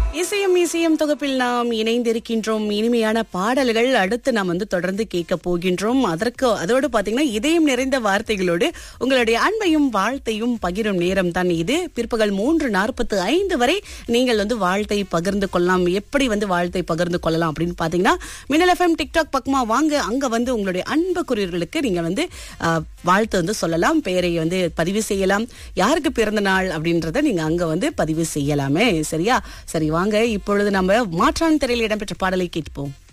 இசையும் இசையும் தொகுப்பில் நாம் இணைந்திருக்கின்றோம் இனிமையான பாடல்கள் அடுத்து நாம் வந்து தொடர்ந்து கேட்க போகின்றோம் அதற்கு அதோடு பாத்தீங்கன்னா இதயம் நிறைந்த வார்த்தைகளோடு உங்களுடைய அன்பையும் வாழ்த்தையும் பகிரும் நேரம் தான் இது பிற்பகல் மூன்று நாற்பத்து ஐந்து வரை நீங்கள் வந்து வாழ்த்தை பகிர்ந்து கொள்ளலாம் எப்படி வந்து வாழ்த்தை பகிர்ந்து கொள்ளலாம் அப்படின்னு பாத்தீங்கன்னா மின்னல் எஃப்எம் டிக்டாக் பக்கமா வாங்க அங்க வந்து உங்களுடைய அன்புக்குரியவர்களுக்கு நீங்க வந்து ஆஹ், வாழ்த்து வந்து சொல்லலாம் பெயரை வந்து பதிவு செய்யலாம் யாருக்கு பிறந்த நாள் அப்படின்றத நீங்க அங்க வந்து பதிவு செய்யலாமே சரியா சரி வாங்க இப்பொழுது நம்ம மாற்றான் திரையில் இடம்பெற்ற பாடலை கேட்போம்